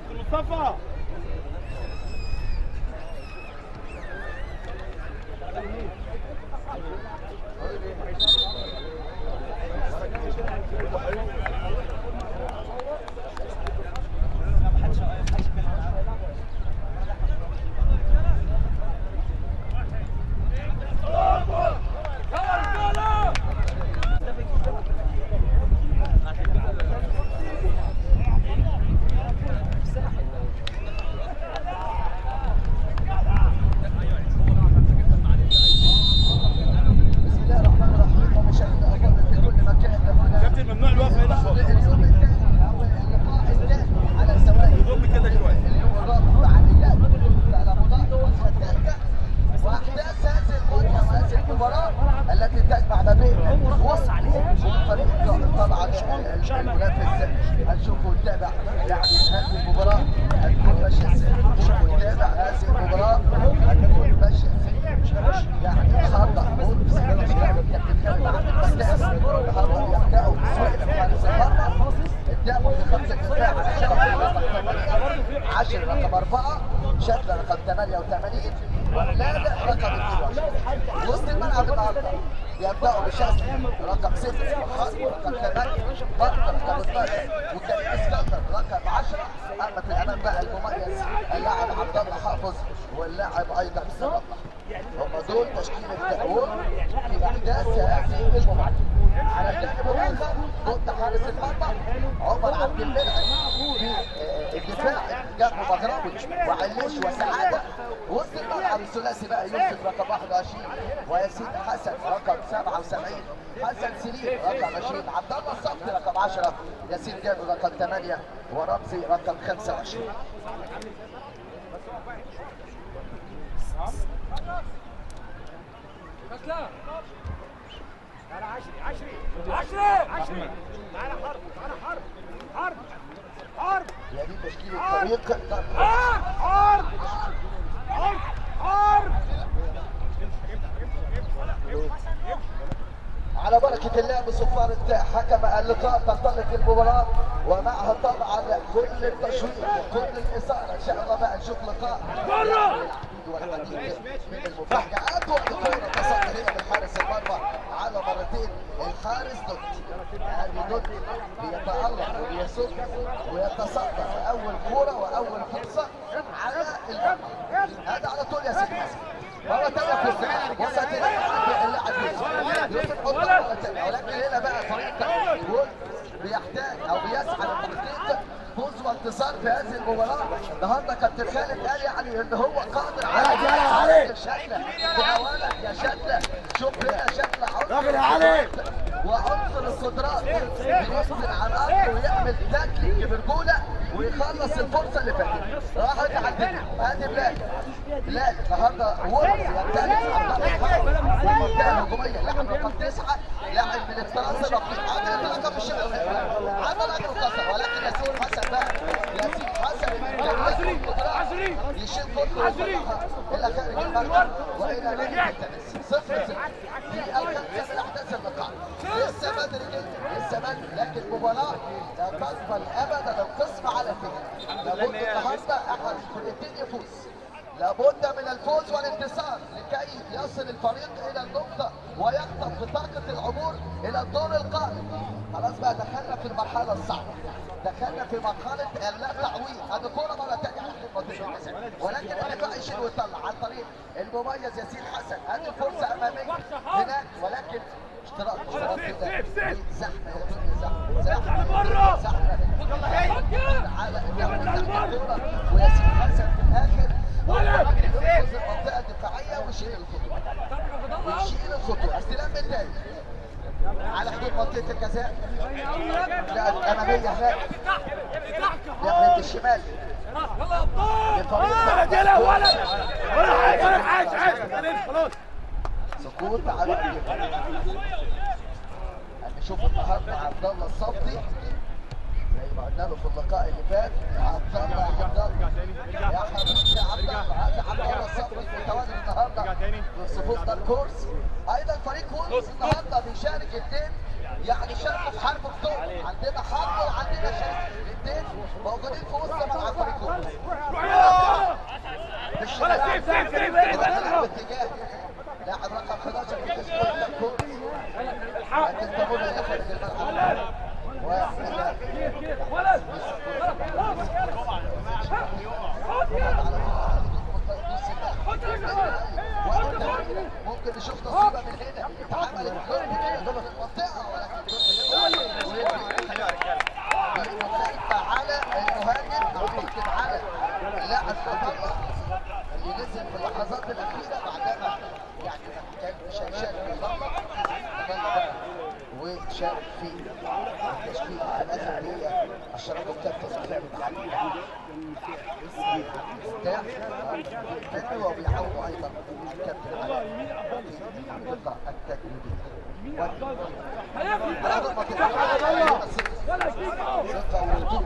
مصطفى بسم الله الرحمن الرحيم ومشاهدينا الافاضل في كل مكان هنا كابتن ممنوع الوقفه هنا خالص اليوم الثاني او اللقاء الثاني على سواء ضم كده شويه اليوم الرابع فعاليات الامونات والخدامه واحداث هذه المواجهه وهذه المباراه التي تجمع ما بين وصل فريق طبعا المنافس هنشوف ونتابع يعني هذه المباراه هتكون ماشيه ازاي نشوف ونتابع هذه المباراه هتكون ماشيه ازاي يعني النهارده بص الكابتن خالد عبد الفتاح النهارده يبداوا بسويق حارس المرمى قدامه في خمسه دفاع شرف رقم 8 10 رقم 4 شكل رقم 88 ولاد رقم 22 وسط الملعب النهارده يبداوا بشكل رقم 6 وحرب رقم 8 بكر رقم 12 وكريم اسكندر رقم 10 اما في الامام بقى المميز اللاعب عبد الله حافظ واللاعب ايضا صلاح هم دول تشكيل التأويل في احداث هذه المباراه على الجانب الاخر ضد حارس المرمى عمر عبد المنعم في آه، الدفاع جنب مغربي وعليش وسعاده وسط الملعب الثلاثي بقى يوسف رقم 21 وياسين حسن رقم 77 حسن سليم رقم 20 عبد الله الصبري رقم 10 ياسين جابر رقم 8 ورمزي رقم 25 هي دي تشكيل الفريق على بركة الله بصفارة حكم اللقاء تنطلق المباراة ومعها طبعا كل التشويق وكل الإثارة إن شاء الله بقى نشوف لقاء العديد والعديد من المفاجآت والكورة تصدر هنا من حارس المرمى على مرتين الحارس دوت يعني دوت بيتألق وبيصد ويتصدر في أول كورة وأول فرصة على المرمى هذا على طول يا سيدي مرة تانية في الزمالك وسط اللاعب يوسف يوسف حطها مرة تانية ولكن هنا بقى فريق جول بيحتاج أو بيسعى لتحقيق فوز وانتصار في هذه المباراة النهارده كابتن خالد قال يعني ان هو قادر على شكله يا ولد يا شكله شوف هنا شكله راجل يا علي. وعنصر الصدرات بينزل على الارض ويعمل تاكلينج برجوله ويخلص الفرصه اللي فاتت راحت عندنا ادي بلال بلال النهارده ورث يمتلك عبد الحق المنطقه الهجوميه لاعب رقم تسعه لاعب من الطراز الرقيق عدل رقم الشمال عدل رقم كسر ولكن ياسين حسن بقى ياسين حسن عشري عشري يشيل كله ويطلعها الى خارج الملعب والى ناحيه التنس صفر صفر في الخمسه من احداث اللقاء لسه بدري جدا لسه بدري لكن المباراه لا تقبل ابدا القسم على فكره لابد النهارده احد الفرقتين يفوز لابد من الفوز والانتصار لكي يصل الفريق الى النقطه ويخطف بطاقه العبور الى الدور القادم خلاص بقى دخلنا في المرحله الصعبه دخلنا في مرحله اللا تعويض هذه كوره مره ثانيه على خدمه الحسن ولكن الدفاع يشيل ويطلع عن طريق المميز ياسين حسن هذه فرصه اماميه هناك ولكن اشتراك اشتراك كده زحمه يا دنيا زحمه زحمه زحمه على الكوره وياسين حسن في الاخر ينقذ المنطقه الدفاعيه ويشيل الخطوه ويشيل الخطوه استلام من تاني على حدود منطقه الجزاء لا الاماميه هناك ناحيه الشمال لفريق يلا ولد ولا حاجه ولا حاجه عادي خلاص سقوط على الجبل هنشوف النهارده عبد الله الصبري زي ما قلنا له في اللقاء اللي فات عبد الله يا عبد الله يا حبيبي يا عبد الله هذا عبد الله الصبري المتواجد النهارده في صفوف داركورس ايضا فريق وولز النهارده بيشارك اثنين يعني شاركوا في حرب اكتوبر عندنا حرب وعندنا شركه الاثنين موجودين في وسط ملعب فريق وولز ولا سيف سيف سيف باتجاه لاعب رقم 11 في تشكيل الكورة لكن تمر يخرج الملعب وإلى ولد ممكن نشوف نصيبة من هنا اتعملت ضرب كده ضرب المنطقة ولكن مختلفة على المهاجم أعتقد على اللاعب خطير اللي نزل في اللحظات الأخيرة بعدما يعني كان شايشان في الضربة وشارك في التشكيل للأسف هي أشرف الكابتن في لعب التحكيم بتاع منه وبيعاونوا ايضا الكابتن على اللقاء التدريبي هذا ما تتعلم ثقة وهدوء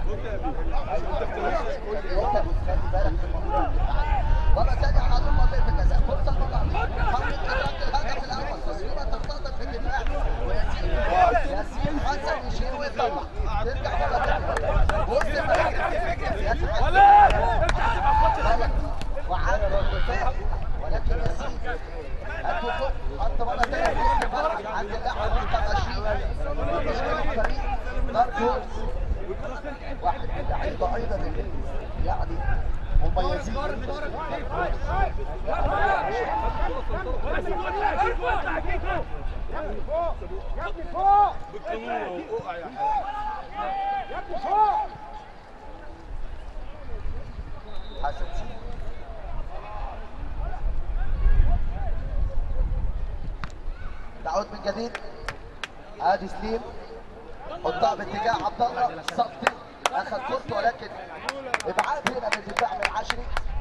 مرة ثانية على طول منطقة الجزاء فرصة طبعا حاول يترك الهدف الأول تصويبة ترتبط في الدفاع وياسين ياسين حسن يشيل ويطلع ترجع مرة ثانية وسط الملعب ياسين غلط وعاد الدفاع ولكن ياسين الدخول حط مرة ثانية في الملعب عند اللاعب رقم 20 في تشكيل الفريق دارك هورس واحد من اللعيبة أيضا اللي يعني مميزين حسن سيد تعود من جديد ادي سليم حطها باتجاه عبد الله صفي اخذ كورته ولكن ابعاد هنا من الدفاع من عشري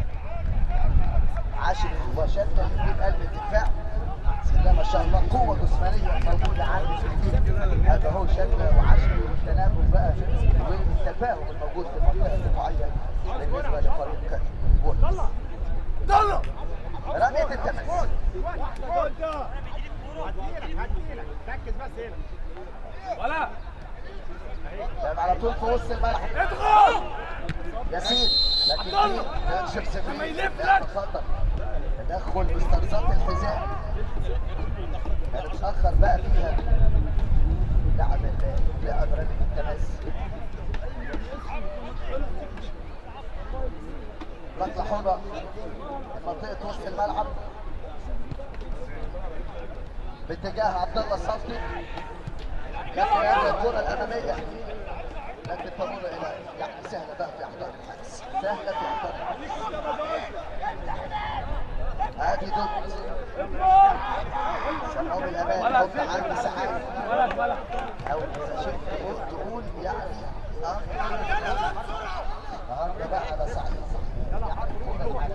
عشري وشدة من قلب الدفاع بسم الله ما شاء الله قوة جسمانية موجودة عندي في التيم هذا هو شدة وعشري والتناغم بقى والتفاهم الموجود في المنطقة الدفاعية بالنسبة لفريق بولس ضل رمية التماس ركز بس هنا ولا لعب على طول في وسط الملعب ادخل ياسين لكن عبد الله. في ينشف لما سبيل يلف لعب لك. خطر تدخل باسترسال الحذاء كان اتاخر بقى فيها لعب ال- لعب رمي التماس ركله حره من منطقه وسط الملعب باتجاه عبد الله الصفدي لكن هذه الكره الاماميه لكن تمر الى يعني سهله بقى في احضان الحارس سهله في احضان الحارس ادي ضد سمعوا بالامان حط عندي سعاده ولا ولا او اذا شئت تقول تقول يعني اه النهارده بقى انا سعيد يعني الكره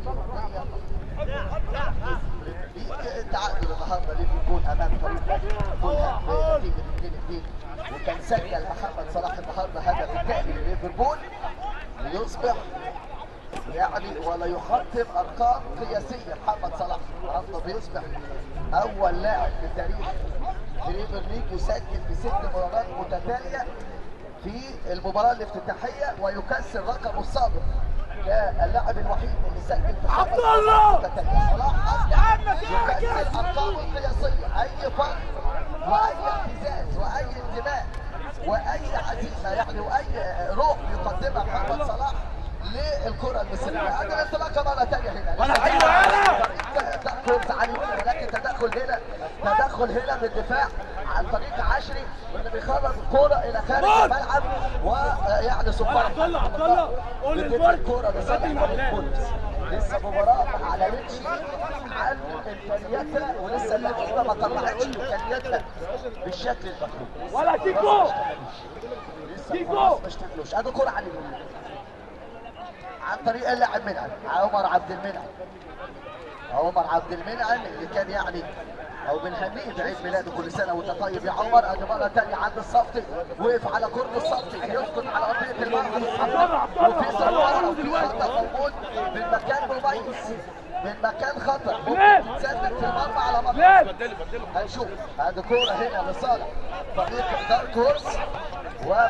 العالميه تعادل النهارده ليفربول امام فريق فولهام بنتيجه 2 2 وكان سجل محمد صلاح النهارده هدف الثاني لليفربول ليصبح يعني ولا يحطم ارقام قياسيه محمد صلاح النهارده بيصبح اول لاعب في تاريخ بريمير ليج يسجل في ست مباريات متتاليه في المباراه الافتتاحيه ويكسر رقمه السابق كاللاعب الوحيد اللي سجل في خمس عبد الله! مباريات متتاليه صلاح اصبح عمك يا يكسر ارقامه القياسيه اي فرق واي اعتزاز واي انتماء واي عزيمه يعني واي روح يقدمها محمد صلاح للكره المصريه هذه الانطلاقه مره ثانيه هنا ولا حلوة يلا! تدخل على اليمين ولكن تدخل هنا تدخل هنا من الدفاع عن طريق عشري واللي بيخرج الكرة الى خارج مول! الملعب ويعني سبحان عبد الله، عبد الله، قول بتدي للبول. الكرة لصالح بدي فريق المول. بوليس لسه مباراة ما اعلنتش عن امكانياتها ولسه اللعيبه ما طلعتش امكانياتها بالشكل المطلوب ولا تيكو لسه تيكو. خلاص ما اشتغلوش ادي كرة على اليمين عن طريق اللاعب منعم عمر عبد المنعم عمر عبد المنعم اللي كان يعني او بنهنيه بعيد ميلاده كل سنه وانت طيب يا عمر ادي مره ثانيه عند الصفتي وقف على كرة الصفتي يسقط على ارضيه الملعب الله، عبد الله، وفي عبد الله، صوره وفي دلوقتي. خطا موجود من مكان مميز من مكان خطر ليه؟ ممكن تسدد في المرمى على مرمى ليه هنشوف هذه كوره هنا لصالح فريق دارك هورس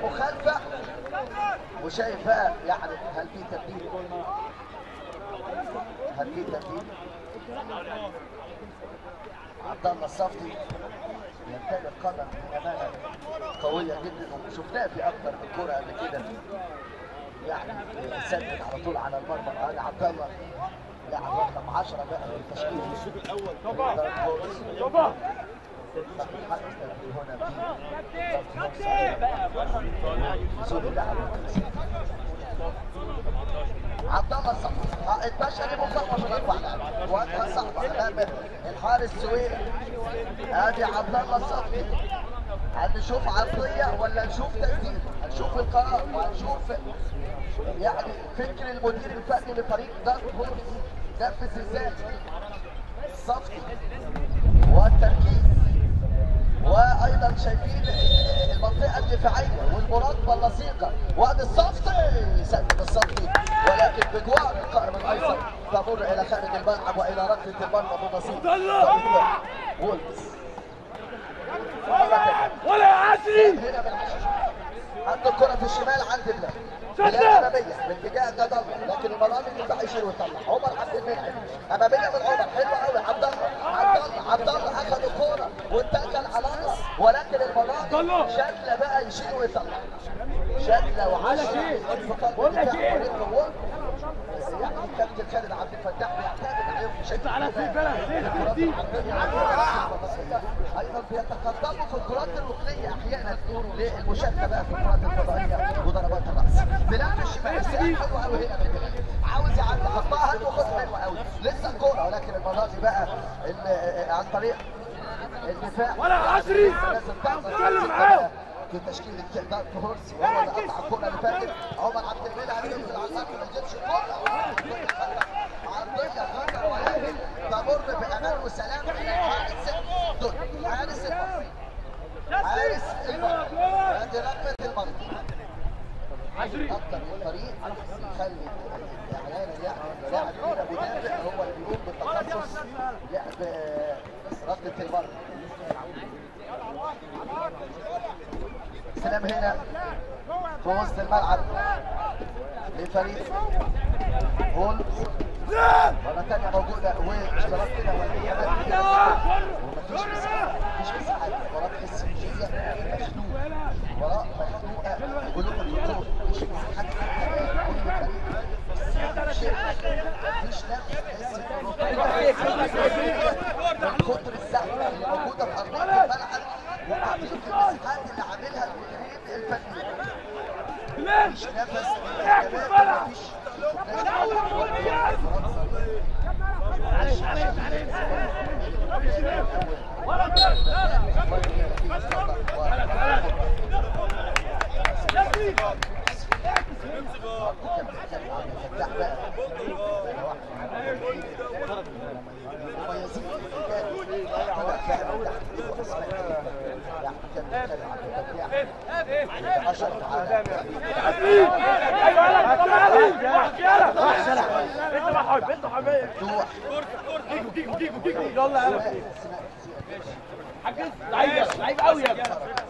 ومخالفه وشايف بقى يعني هل في تبديل جدا دي عبد الله الصفتي يمتلك قدم بامانه قويه جدا وشفناه في اكثر من كوره قبل كده يعني سدد على طول على المرمى هذا عبد الله لاعب رقم 10 بقى في التشكيل الشوط الاول طبعا عبد الله الصقر الباشا دي مصطفى من اربع وجهه صعبه امام الحارس سويري ادي عبد الله الصقر هنشوف عرضيه ولا نشوف تسديد هنشوف القرار وهنشوف يعني فكر المدير الفني لفريق دارك هورس نفذ ازاي الصفقي والتركيز وايضا شايفين المنطقه الدفاعيه والمراقبه اللصيقه وادي الصفقي يسدد الصفقي ولكن بجوار القائم الايسر تمر الى خارج الملعب والى ركله المرمى بنصيب وولفز ولا يا عشري هنا بالعشر عند الكرة في الشمال عند بلال بلال أمامية باتجاه جد الله لكن المرة دي ينفع يشيل ويطلع عمر عبد المنعم أمامية من عمر حلوة قوي عبد الله عبد الله عبد الله أخذ الكورة واتكل على الله ولكن المرة دي شكله بقى يشيل ويطلع شكله وعشرة بقول لك إيه؟ بس يعني كابتن خالد عبد الفتاح بيعتمد عليهم بشكل على كبير. سيف بلا سيف دي ايضا بيتقدموا في الكرات الركنيه احيانا للمشاركه بقى في الكرات الفضائيه وضربات الراس بلعب الشمال السؤال حلو قوي هنا من بلال عاوز يعدي حطها هات وخد حلوه قوي لسه الكوره ولكن المره دي بقى ال- عن طريق الدفاع ولا عشري لازم تعمل اتكلم معاه في تشكيل دارك هورس وهو اللي قطع الكوره اللي فاتت عمر عبد المنعم ينزل على الارض ما يجيبش الكوره عرضيه خطر ولكن تمر بامان وسلام الى حارس دول حارس المرمى حارس المرمى هذه ركله المرمى عشري اكتر من طريق يخلي احيانا يعني لاعب كده مدافع هو اللي بيقوم بالتخصص لعب آه، ركله المرمى سلام هنا في وسط الملعب لفريق هول مرة تانية موجودة واشتراك كده ولية ومفيش مساحة مفيش مساحة مباراة استراتيجية مخنوق مباراة مخنوقة قلوب الجمهور مفيش مساحات حتى كل فريق شيء مفيش نفس تحس من كتر الزحمة اللي موجودة في أرضية الملعب وقاعدين في المساحات اللي عاملها المديرين الفنيين بلال مفيش نفس احكي الملعب. مفيش ايوه يلا طلع يلا وحش يلا انت ما حبيب انت حبيب كيكو كيكو كيكو كيكو يلا يلا حجز لعيب لعيب قوي يا ابني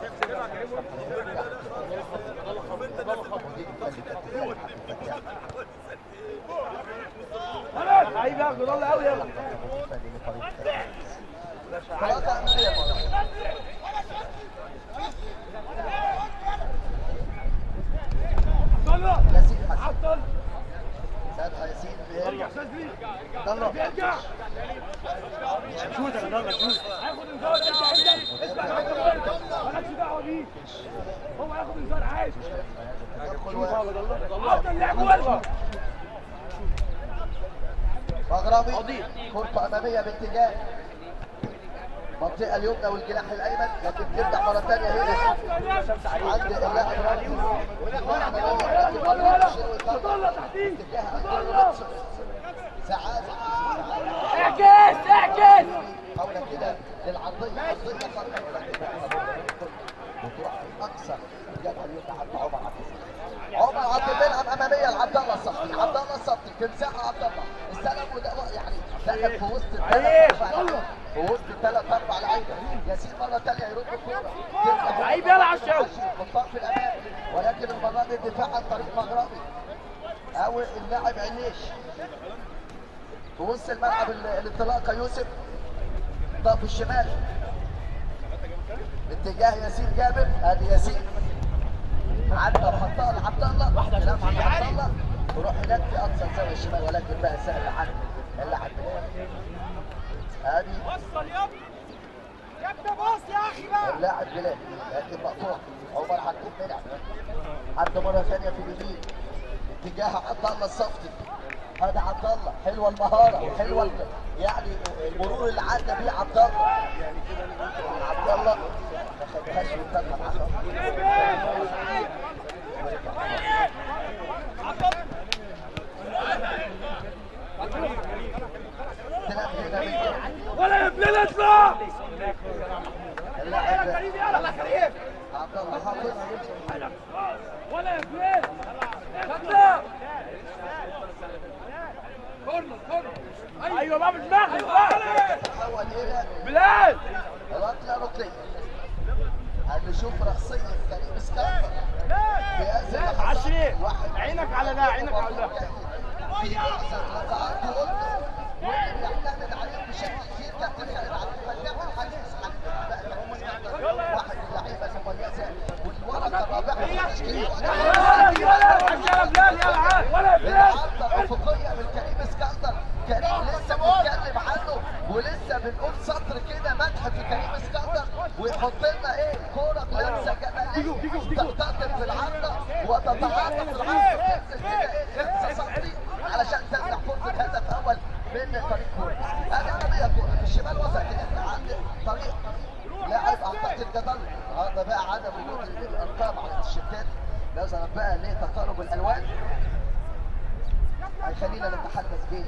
لعيب يا ابني يلا قوي يلا يلا ياسين حسن عطل سادها ياسين بيرجع استاذ لي يلا بيرجع شوت يا يلا شوت هياخد انذار ارجع انت اسمع حاجه مالكش دعوه بيه هو هياخد انذار عادي يدخل و- عطل لعب ولد مغربي كرة أمامية باتجاه المنطقة اليمنى والجناح الأيمن لكن ترجع مرة ثانية هنا عند اللاعب رامي لكن مرة يشير ويطلع طلع تحتيه اتجاه أنطونيو روبرتسون. ساعات اعكس اعكس حاولة كده للعرضية عرضية خطر وتروح في أقصى الجبهة اليمنى عند عمر عبد المنعم. عمر عبد المنعم أمامية لعبد الله الصفتي عبد الله الصفتي في مساحة عبد الله استلم وده يعني دخل في وسط الثلاث أربع لعيبة. في وسط الثلاث أربع لعيبة ياسين مرة ثانية يرد الكورة ترجع لعيب يلا عشاوي. من طرف الأمام ولكن المرة دي الدفاع عن طريق مغربي أو اللاعب عينيش في وسط الملعب ال- الانطلاقه يوسف طرف الشمال باتجاه ياسين جابر ادي ياسين عدى وحطها لعبد الله واحده لف عبد الله وروح هناك في اقصى الزاويه الشمال ولكن بقى سهل عن اللاعب ادي وصل يا ابني يا ابني بص يا اخي بقى اللاعب بلال لكن مقطوع عمر حكيم منع عدى مره ثانيه في اليمين اتجاه عبد الله الصفتي هذا عبد الله حلوه المهاره وحلوه ال- يعني المرور اللي عدى بيه عبد الله عبد الله ما خدهاش وانتهى معاه تلعب هنا من ولا يا بلال اطلع اللاعب كريم يلا كريم عبد الله حافظ ولا يا بلال اطلع كورنر كورنر ايوه بقى بدماغك بقى تحول الى بلال ركله ركنيه هنشوف رأسية كريم اسكندر في هذه اللحظات. عشرين. واحد عينك على ده، عينك على ده. في لحظة لقاءات قلنا واللي بيعتمد عليه بشكل كبير كابتن خالد عبد الفتاح الحديث عن بقى كريم اسكندر واحد من اللعيبة المميزة والورقة الرابعة في التشكيل ولا يا بلال يلا عاد ولا يا بلال العرضة الأفقية من كريم اسكندر كريم لسه بنتكلم عنه ولسه بنقول سطر كده مدح في كريم اسكندر ويحط لنا ايه كورة بلمسة جمالية تقتطم في العرضة وتتعاطى في العرضة تنزل كده ايه لمسة سطري علشان تمنع فرصة هدف أول من طريق كورة هذه عرضية كورة في الشمال وسط كده عند طريق لاعب اعتقد جدل هذا بقى عدم وجود الارقام على التيشيرتات نظرا بقى لتقارب الالوان هيخلينا نتحدث به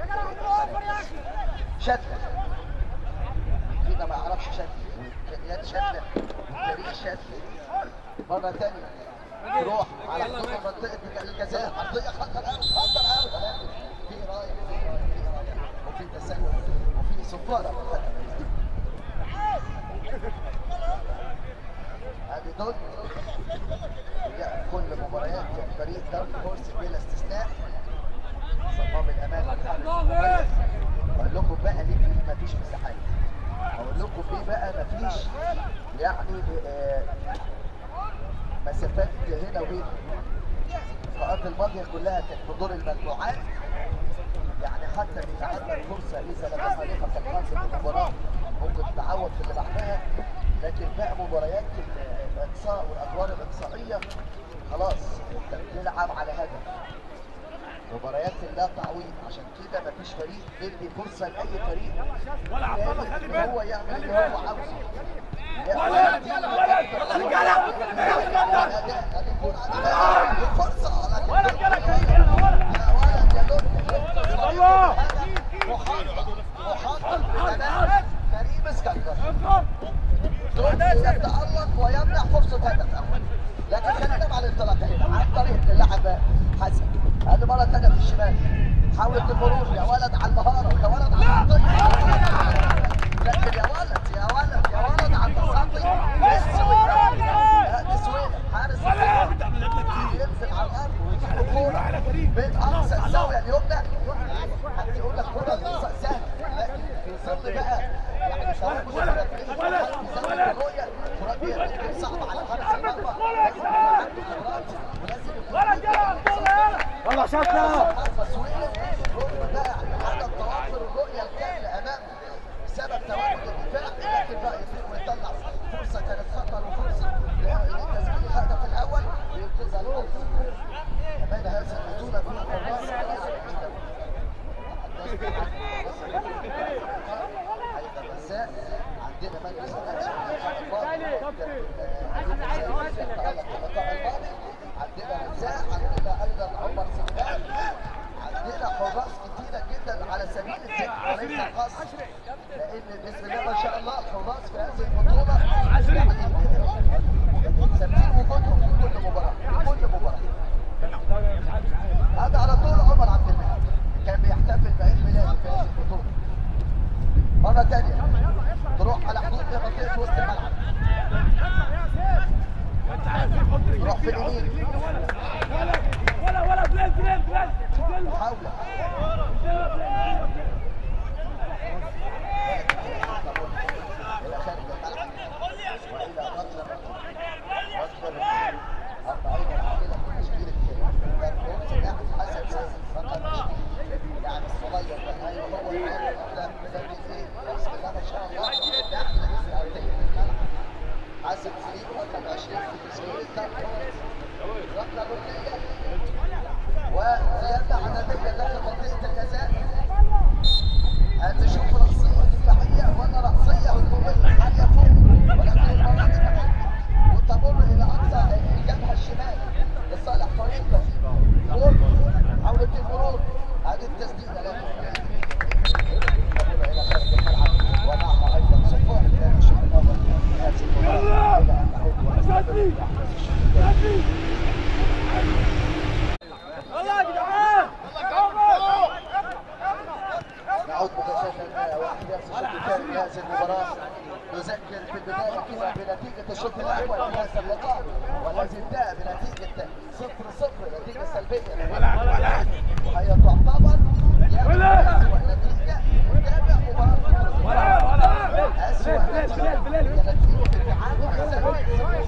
شتلة فينا ما يعرفش شتلة وامكانيات شتلة وتاريخ شتلة مرة تانية تروح على حدود منطقة الجزاء أرضية خطر أوي خطر أوي ولكن في راية في راية في راية وفي تسلل وفي صفارة في الخطر هذه دول هي كل مباريات فريق دوري كورس بلا استثناء صمام الامان اقول لكم بقى ليه في مفيش مساحات اقول لكم ليه بقى مفيش يعني آه، مسافات هنا وهنا الفقرات الماضيه كلها كانت في دور المجموعات يعني حتى بيتعدى الفرصه اذا لم يخالفك الحظ في المباراه ممكن تتعوض في اللي بعدها لكن بقى مباريات ال- الاقصاء والادوار الاقصائيه خلاص انت بتلعب على هدف مباريات لا تعويض عشان كده مفيش فريق بيدي فرصه لاي فريق ولا عبد الله خلي إن بالك هو يعمل اللي هو عاوزه ولا ولا فرصه لكن ولا كده كريم يلا ولا يا ولد يا دنيا الله محطة محطة أمام كريم اسكندر اطلع دول يتألق ويمنع فرصة هدف أول لكن خلينا مع الانطلاقة هنا عن طريق اللاعب حسن هذه مرة ثانية في الشمال حاولت المرور يا ولد على المهارة يا ولد على الطيب لكن يا ولد يا ولد يا ولد على التصدي السويد السويد حارس ينزل على الأرض ويجيب الكورة من أقصى الزاوية اليمنى حد يقول لك كرة سهلة لكن في ظل بقى يعني ثوابت الكرة في زاوية الرؤية الكرة دي بتكون صعبة على حارس المرمى لازم يكون عنده خبرات ولازم يكون ولا يلا عبد الله يلا يلا شطة تسويق رغم بقى عدم توفر الرؤية الكاملة أمامه بسبب تواجد الدفاع لكن بقى يطير ويطلع فرصة كانت خطر وفرصة لتسجيل الهدف الأول وينقذها الأول كمان هذا البطولة في الراس أيضا مساء عندنا مجلس عندنا مساء عندنا أيضا عمر سليمان النتيجه السلبيه ولا ولا وهي تعتبر يعني اسوء نتيجه وتابع مباراه ولا ولا اسوء بلال نتيجه بلال بلال هي نتيجه التعادل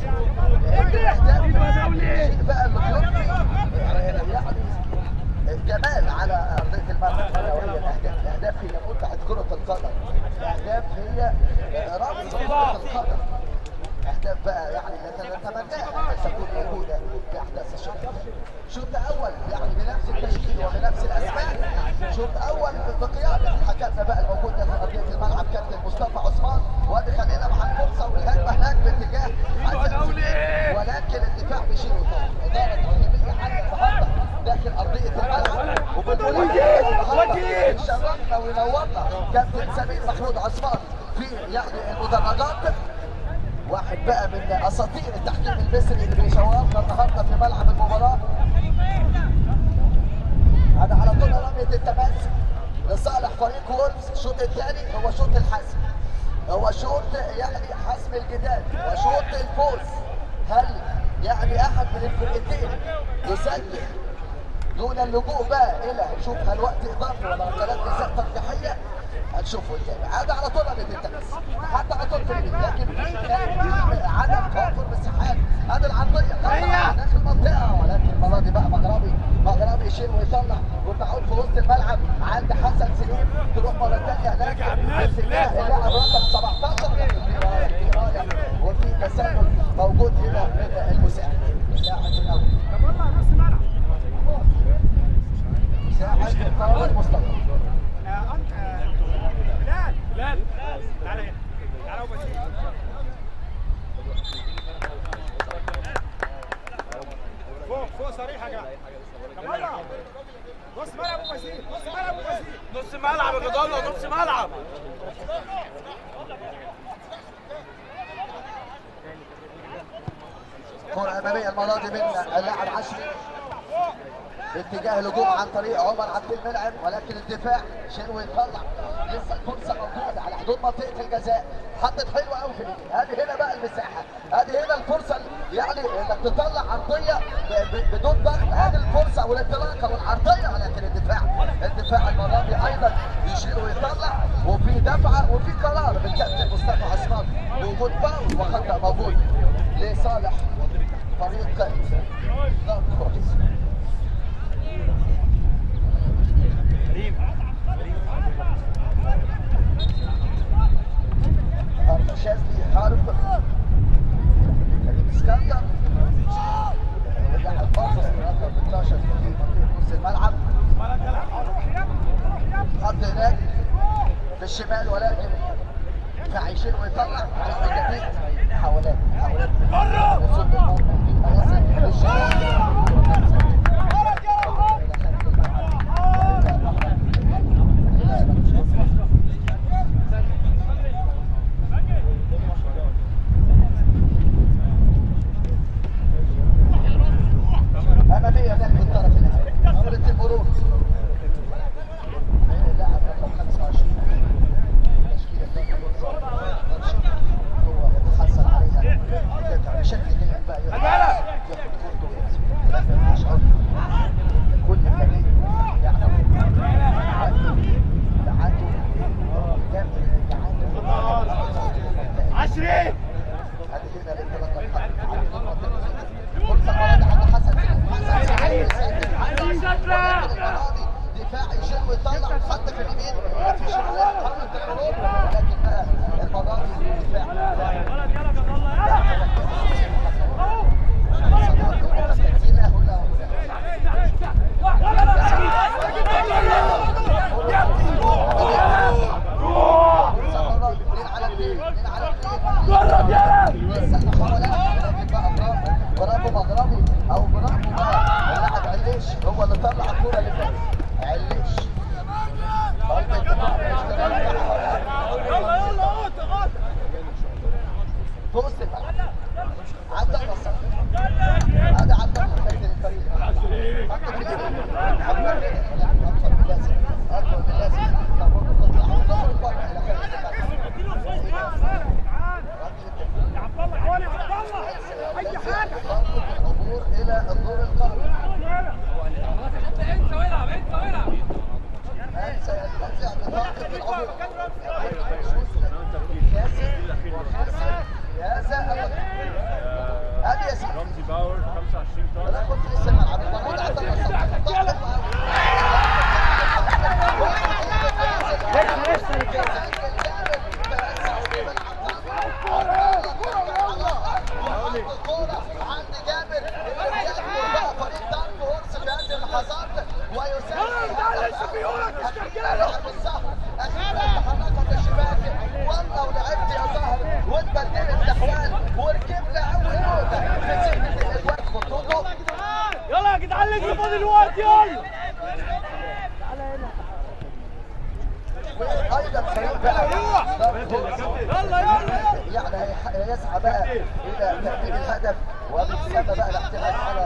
السلبي الشيء بقى اللي بيرضي يعني جمال على ارضيه الملعب وهي الاهداف الاهداف هي متعه كره القدم الاهداف هي رمز كره القدم اهداف بقى يعني نتمناها ان تكون موجوده في احداث الشوط شوط اول يعني بنفس التشكيل وبنفس الاسماء شوط اول بقياده حكمنا بقى الموجود ده في ارضيه الملعب كابتن مصطفى عثمان وادي خلينا مع الفرصه والهجمه هناك باتجاه حسن سليم. ولكن الدفاع بيشيل وطبعا اداره تنظيميه عاليه النهارده داخل ارضيه الملعب وبالمناسبه شرفنا وينورنا كابتن سمير محمود عثمان في يعني المدرجات واحد بقى من اساطير التحكيم المصري اللي بيشوفنا النهارده في ملعب المباراه هذا على طول رميه التماس لصالح فريق وولفز الشوط الثاني هو شوط الحسم هو شوط يعني حسم الجدال وشوط الفوز هل يعني احد من الفرقتين يسجل دون اللجوء بقى الى نشوف هل وقت اضافي ولا ركلات جزاء ترجيحيه هنشوفه التاني هذا على طول رميه التماس حتى على طول في اليمين لكن في كان عدم توفر مساحات هذه العرضيه داخل المنطقه ولكن المره دي بقى مغربي مغربي يشيل ويطلع وتعود في وسط الملعب عند حسن سليم تروح مره ثانيه هناك باتجاه اللاعب رقم 17 لكن في رايه في رايه وفي تسلل موجود هنا من المساعد اللاعب الاول مساعد طارق مصطفى بلال تعالى هنا تعالى وبس فوق فوق صريح يا جماعه نص ملعب ابو بشير نص ملعب ابو بشير نص ملعب يا جدع نص ملعب كرة أمامية المرة دي من اللاعب عشري باتجاه الهجوم عن طريق عمر عبد المنعم ولكن الدفاع شنو يطلع لسه الفرصة موجودة على حدود منطقة الجزاء حطت حلوة قوي في اليمين هذه هنا بقى المساحة هذه هنا الفرصة يعني انك تطلع عرضية ب- ب- بدون ضغط هذه الفرصة والانطلاقة والعرضية ولكن الدفاع الدفاع المرة دي أيضا يشيل ويطلع وفي دفعة وفي قرار من كابتن مصطفى عثمان وجود باول وخطأ موجود لصالح فريق نورث كورس حرب شاذلي حرب كريم اسكندر اللاعب باصص رقم 12 في منطقه نص الملعب حط هناك في الشمال ولكن فعيشين ويطلع على الجديد محاولات محاولات وصول المرمى في اليسار للشمال أمامية هناك في الطرف الأيمن محاولة المرور اللاعب رقم 25 تشكيلة النادي هو يتحصل عليها يدافع بشكل جيد بقى ياخد كورته ويمسك يشعر كل فريق يعرف تعادل تعادل يكمل تعادل عشري هذه هنا الانطلاقه الحرب فرصه مراد عند حسن حسن سعيد دفاع يشيل ويطلع خط في اليمين ما فيش حرب المرور ولكن بقى المره دي دفاع جرب يلا برافو مغربي او برافو بقى اللاعب عليش هو اللي طلع الكوره اللي فاتت عليش ضربة دفاع اشتغل يلا يلا قط قط في وسط الملعب عدى النصر هذا عدى كابتن الفريق حط في اليمين اكبر من اكبر من اللازم اكبر من اللازم المفروض تطلع وتخرج بره الى خارج الملعب يا عبد الله حوالي يا عبد الله اي حاجه العبور الى الدور القادم لعب السهر اخيرا تحركت الشباك والله ولعبت يا زهر واتبدلت الاحوال وركبنا اول نقطه في سكه الاجوان خطوطه يلا يا جدعان لسه فاضل وقت يلا وايضا فريق بقى يلا يلا يعني هي- يسعى بقى الى تحقيق الهدف وبالسبب بقى الاعتماد على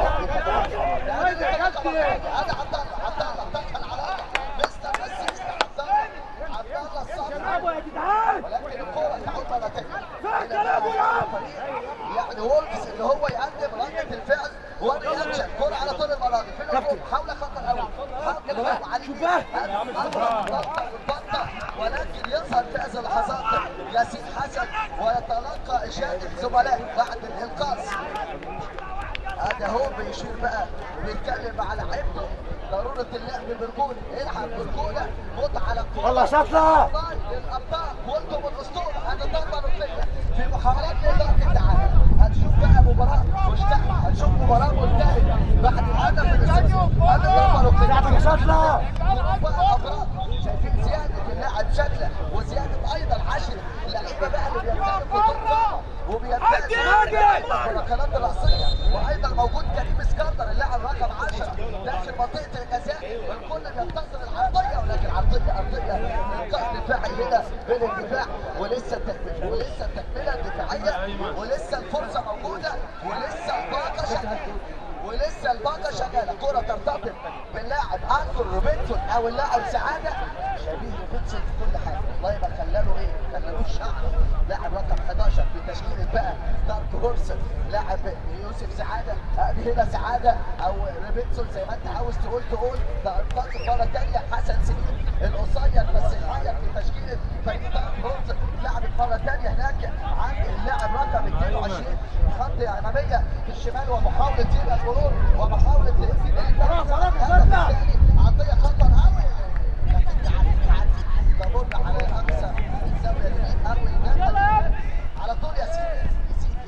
هذا عبد الله عبد الله دخل على مستر ميسي مستر عبد الله عبد الله الصبري العبوا يا جدعان ولكن الكرة تعود مرة تانية. فين كلامه يا عم؟ يعني وولفز اللي هو يقدم ردة الفعل والرياكشن كرة على طول المراضي في الهجوم حول خط الأول حول الهجوم على اليمين البطة والبطة ولكن يظهر في هذه اللحظات ياسين حسن ويتلقى إشادة زملاء بعد الإنقاذ هذا هو بيشير بقى وبيتكلم مع لعيبته ضرورة اللعب برجولة العب برجولة مت على الكورة يلا شاطلة الابطال للابطال وانتم الاسطوره هذا ضربه ركنيه في محاولات لاداره التعادل هنشوف بقى مباراه مشتعله هنشوف مباراه ملتهبه بعد الهدف الاساسي هذا ضربه ركنيه يا شاطلة بقى أبراج. شايفين زياده اللاعب شكله وزياده ايضا عشر لعيبه بقى اللي بيمتلك خطوط وبيمتلك الركلات الراسيه وايضا موجود كريم اسكندر اللاعب رقم 10 داخل منطقه الجزاء الكل بينتظر العرضيه ولكن عرضيه ارضيه القائد الدفاعي هنا بين الدفاع ولسه التكمله ولسه التكمله الدفاعيه ولسه الفرصه موجوده ولسه الباقه شغاله ولسه الباقه شغاله كره ترتبط باللاعب انتون روبنسون او اللاعب سعاده شبيه روبنسون في كل حاجه والله ما خلاله ايه خلاله الشعر لاعب رقم 11 في تشكيله بقى دارك هورسون لاعب يوسف سعاده ادي هنا سعاده او روبنسون زي ما انت عاوز تقول تقول ده انتقل مره ثانيه حسن سليم القصير بس الحقيقه في تشكيله فريق دارك هورسون لعبت مره ثانيه هناك عند اللاعب رقم 22 خط اماميه في الشمال ومحاوله تيرا المرور ومحاوله خلاص، خلاص، خلاص. عطيه خطر قوي لكن دي عدت عدت تمر على اقصى الزاويه اليمين او الجنب على طول ياسين ياسين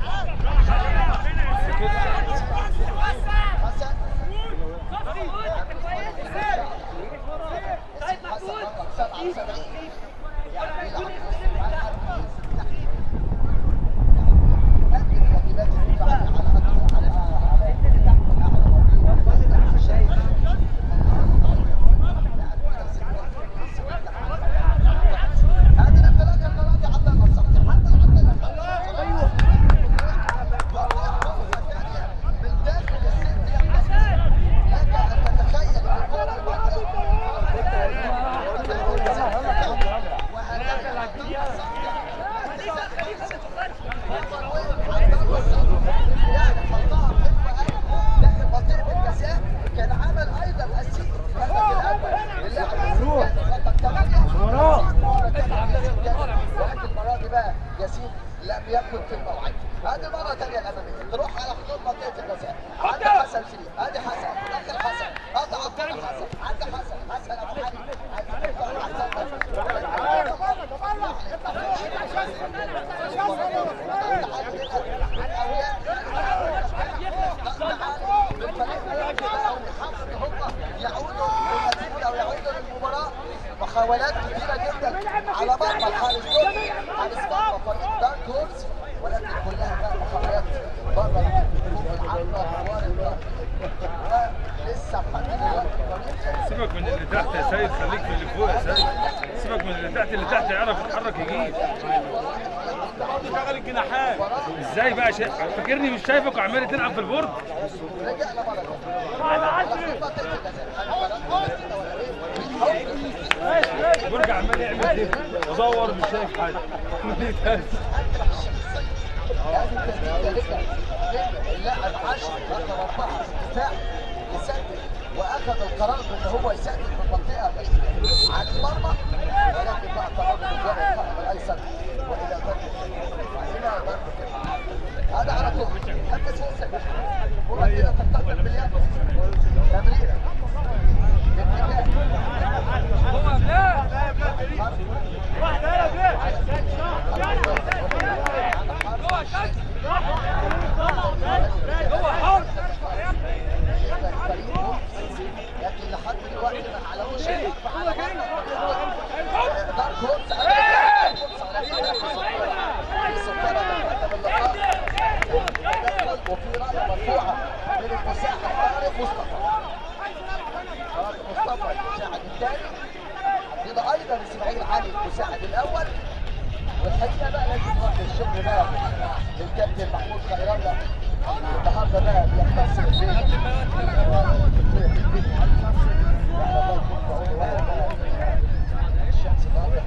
ياسين حسن ياسين حسن رقم 77 يعني بيلعب في الملعب قدم الواجبات الدفاعيه على اكثر على على اعلى شايف هذه الانطلاقه المره دي عبد الله الصبحي حتى عبد الله من داخل الست يحدث لك ان تتخيل ان الكره يعني حطها حلوه قوي داخل منطقه الجزاء كان عمل ايضا اسيست في الهدف الاول للاعب رقم 8 ولكن المره دي بقى ياسين لم يكن في الموعد هذه مره ثانيه الاماميه تروح على حدود منطقه الجزاء عند حسن سليم ادي حسن داخل حسن قطع الكره حسن عند حسن حسن ابو علي محاولات كثيرة جدا على مرمى الحارس دول حارس مرمى فريق دارك هورس ولكن كلها بقى محاولات بره فوق العارضة وارد ولسه لحد دلوقتي فريق سيبك من اللي تحت يا سيد خليك في اللي فوق يا سيد سيبك من اللي تحت اللي تحت يعرف يتحرك يجيب شغل الجناحات ازاي بقى شا... فاكرني مش شايفك وعمال تلعب في البورد رجعنا مرة ثانية. البرج عمال يعمل كده ودور مش شايف حاجه اللاعب عشر رقم أربعة دفاع يسدد وأخذ القرار بأن هو يسدد في المنطقة عن المرمى ولكن بقى قرار بالجهة القائم الأيسر وإلى ضربة هنا ضربة هذا على طول حتى سيسجل كرة كده تنتقل باليد تمريرة واحدة يلا بيه هو حر لكن لحد دلوقتي ما علوش مصطفى خلاص مصطفى المساعد الثاني عندنا ايضا اسماعيل علي المساعد الاول والحقيقه بقى لازم نروح للشغل بقى للكابتن محمود خير الله النهارده بقى بيختص الشمس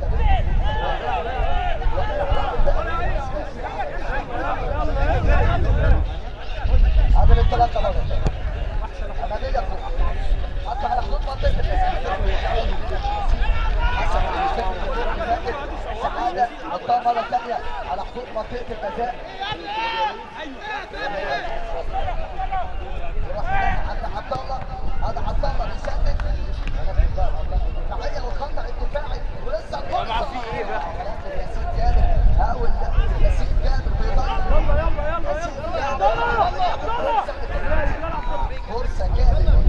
قبل الثلاثة مرة عملية فوق حتى على حدود منطقة حسب سعادة حطها مرة ثانية على حدود منطقة الجزاء يروح عند عبد الله هذا عبد الله بيسدد تحية والخطأ الدفاعي ولسه طبعا في ايه بقى؟ ياسين جابر هاول ياسين جابر بيضيع يلا يلا فرصة جابر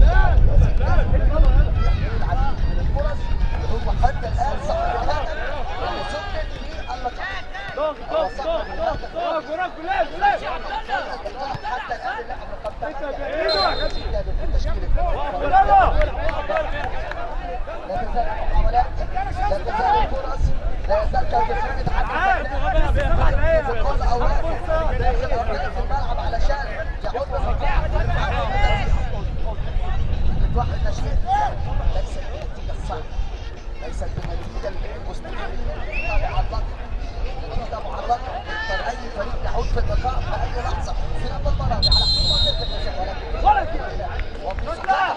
العديد من الفرص هو حتى الآن صاحب الهدف اللي سجل في اللقاء ضغط ضغط ضغط ضغط وراك بلاد بلاد حتى الآن اللاعب رقم ثمانية ايوه جابر في تشكيلة يلا لا تزال المحاولات لا تزال الفرص لا يزال كالدفاع عن كل اوراق داخل ارضيه الملعب علشان يعود واحد نشيط ليس بالنتيجه الصعبه ليست بالنتيجه المستحيله معلقه نتيجه معلقه يقدر اي فريق يعود في اللقاء في اي لحظه في هذا المباراه على حدود منطقه الجزاء ولكن وفي صحيح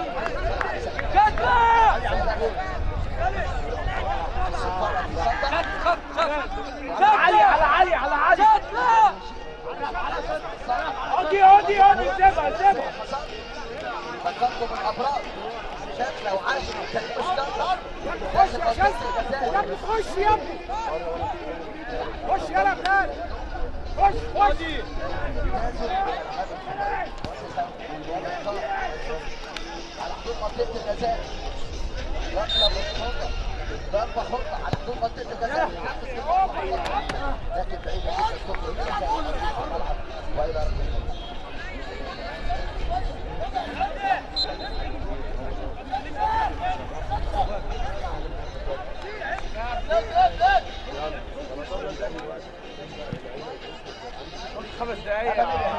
علي على علي على علي اودي اودي اودي سيبها سيبها تقدم الابرار شكله وعاشر كريم اسكندر داخل منطقه الجزاء خش يا ابني خش يلا بلاد خش خش على حدود منطقه الجزاء ركله مصطفى ضربه حره على حدود منطقه الجزاء لكن بعيد جدا تخرج الملعب والى ركله خمس دقايق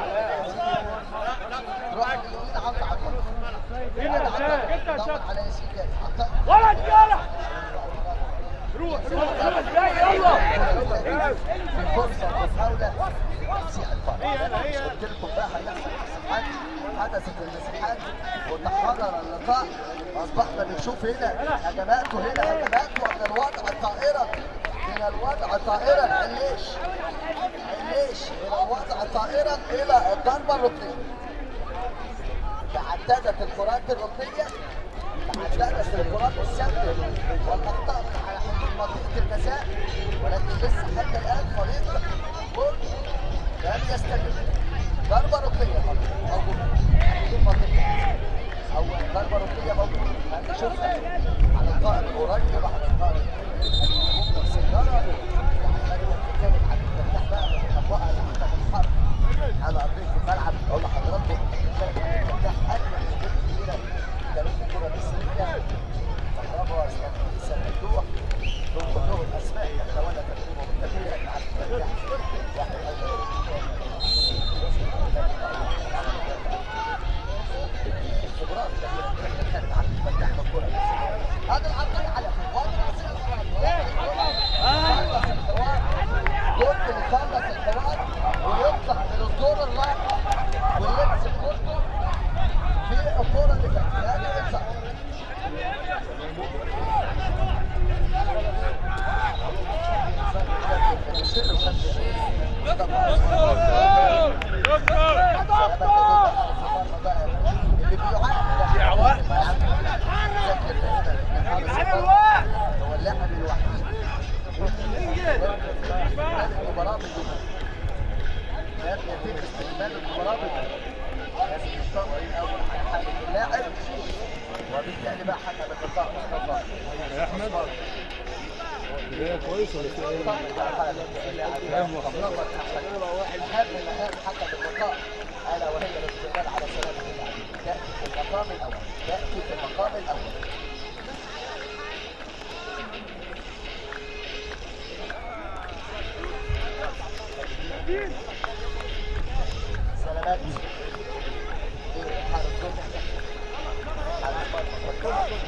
روح اليمين عطى على فين الشاك انت يا دور شاك على ياسين جاد عطى ولد يلا روح روح خمس دقايق يلا في فرصة محاولة تسيع الفرق قلت لكم بقى هيحصل مساحات حدثت المساحات وتحرر اللقاء أصبحنا بنشوف هنا هجمات وهنا هجمات ومن الوضع طائرة من الوضع طائرة عليش عليش من الوضع طائرة إلى الضربة الركنية تعددت الكرات الركنية تعددت الكرات الثابتة والأخطاء على حدود منطقة الجزاء ولكن لسه حتى الآن فريق بورد لم يستجب ضربة ركنية موجودة حدود منطقة الجزاء أو ضربة ركنية موجودة هنشوفها على القائم قريب على القائم سيارة بتتكلم عن التفتح بقى بتطبقها لحتى الحرب على أرضية الملعب أقول لحضراتكم بتتكلم عن التفتح أجمل سكوت كبيرة جنوب الكرة المصرية كهرباء اسلام مفتوح دول كلهم اسماء يتولى تدريبهم التدريب مع الفتاح واحد ايضا الخبرات التي كانت عبد الفتاح بالكرة هذا العرضية على وضع ممكن يخلص الحوار ويطلع من الدور الرابع ويمسك كورته في الكرة اللي فاتت هذه الإنسان هو اللاعب الوحيد المباراة لم يتم استقبال المباراة لازم الصبر الأول على حالة اللاعب وبالتالي بقى حكم اللقاء مصطفى يا احمد بدايه كويس ولا في ايه؟ اهم مهام حكم اللقاء الا وهي الاستقبال على سلامه اللاعب المقام الاول تاتي في المقام الاول سلامات حارس جول. حارس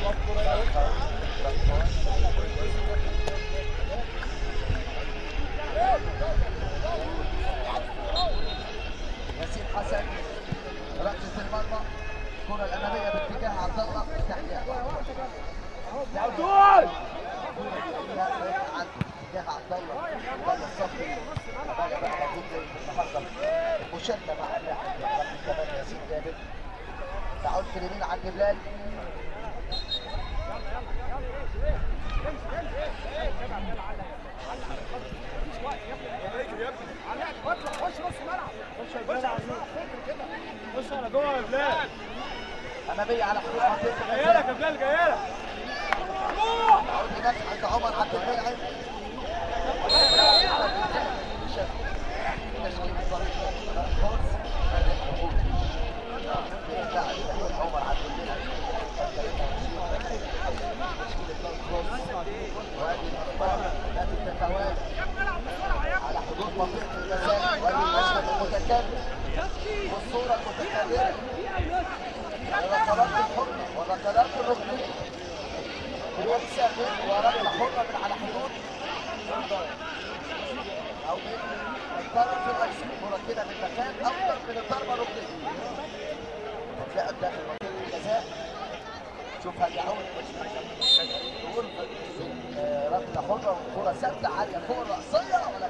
ياسين حسن رأسة المرمى الكرة الأمامية باتجاه عبد الله تحيا على طول اتجاه عبد الله عبد الله الصفري بقى بقى موجود النهارده مشاركة مع اللاعب رقم كمان ياسين جابر تعود في اليمين عند بلال خش على جوه يا بلال أمامية على حدود منطقة جايه لك يا بلال جايه لك تعود هناك عند عمر عبد المنعم تشكيل الصريح خالص عمر عبد المنعم وادي الاخبار التي تتوالى على حدود منطقه المساء وادي المشهد المتكرر والصوره المتكرره الركلات الحره والركلات الركنيه ولسه من ورقه حره من على حدود او من الطرف الايسر كره كده من مكان افضل من الضربه الركنيه هتلاقي داخل منطقه الجزاء شوف هل يعود تقول ركله حره وكره ثابته عاليه فوق الراسيه ولا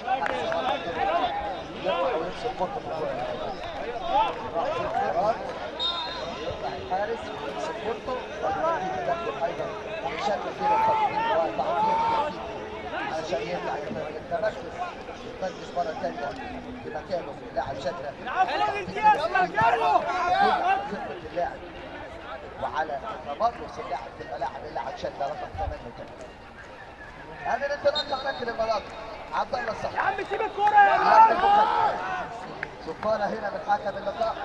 يطلع ويمسك كره في الكره رأس الفراد يطلع الحارس ويمسك كورته ويدخل ايضا ويشكل كده التقديم وتعطيل عشان يرجع يتمركز يتمركز مره ثانيه في مكانه في لاعب شده العفو الامتياز مكانه خدمه اللاعب وعلى تمرس اللاعب في الملاعب اللاعب شده رقم 38 هذه الانطلاقه اماكن المناطق عبد الله يا الصحيح عم سيب الكوره يا بلال سلطانة هنا من حكم اللقاء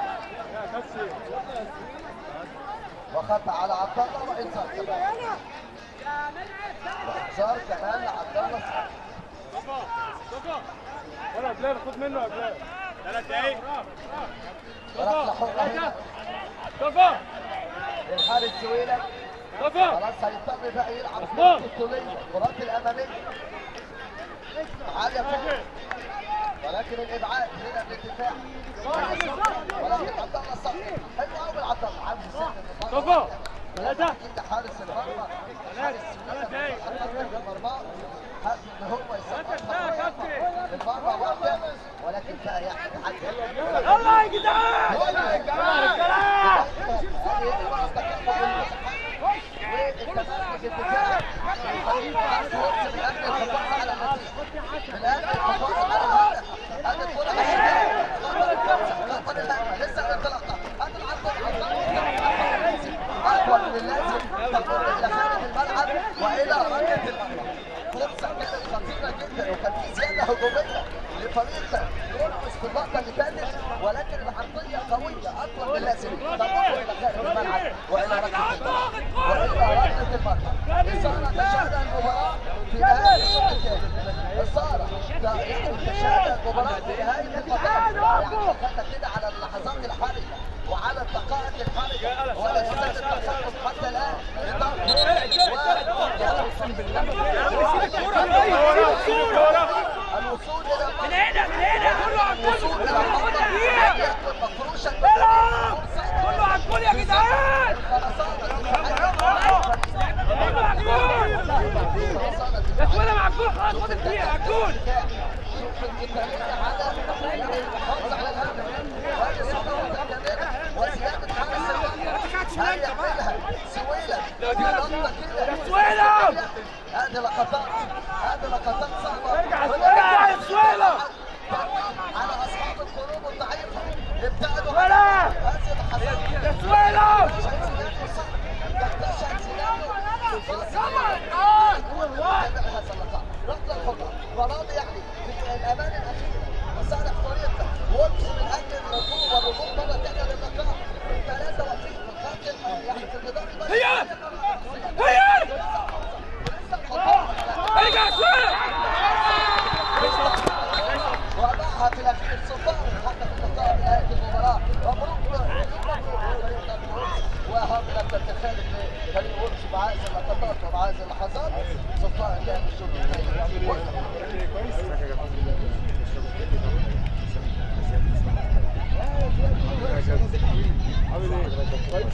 وخطأ على عبد الله وانذار كمان وانذار كمان لعبد الله ولا بلال خد منه يا بلال ثلاث دقايق وركلة حرة هنا مصطفى للحارس سويلة مصطفى خلاص هيضطر بقى يلعب عثمان. الكرات الطولية الكرات الأمامية عالية فوق ولكن الإبعاد هنا من الدفاع ولكن عبد الله صبري حلو قوي من عبد الله عاوز يسد مصطفى ثلاثة اكيد حارس المرمى حارس سويلة حارس المرمى حاسس ان هو يسقطها المرمى واحدة ولكن بقى يعني عدل يلا يا جدعان يلا يا جدعان والى ركله المرمى فرصه كانت خطيره جدا وكان في زياده هجوميه لفريق يرقص في اللقطه اللي فاتت ولكن العرضيه قويه اطول من اللازم تمر الى خارج الملعب والى ركله المرمى والى ركله المرمى اثاره تشاهد المباراه في نهايه الشوط الثاني اثاره يعني تشاهد المباراه في نهايه المباراه يعني دخلنا كده على اللحظات الحرجه وعلى الدقائق الحرجه ولا زال التقدم حتى الان الوصول الى من هنا من هنا كله على الكل الوصول الى كله المرمى على الكل يكون مفروشا العب كله على الكل يا جدعان كله على الكل يا سوينا مع الكل خلاص فاضل دقيقة على الكل شوف الإمكانية على الحفاظ على الهدف وهي صدمة متكررة وزيادة حارس المرمى هل يعملها سويلة في لقطة كده سويلة! هذه لقطات هذه لقطات صعبة ارجع يا سويلة! ارجع يا سويلة! على أصحاب القلوب الضعيفة ابتعدوا ولا! هذه اللحظات يا سويلة! يكتشف زيدان فراضي يعني في الامان الاخير وصالح فريقه وقف من اجل الركوب والركوب مره ثانيه للقاء 23 مقاتل كابتن خالد لفريق ورش مع هذه اللقطات ومع هذه اللحظات صفاء لعب الشوط الثاني عامل ايه؟ كويس؟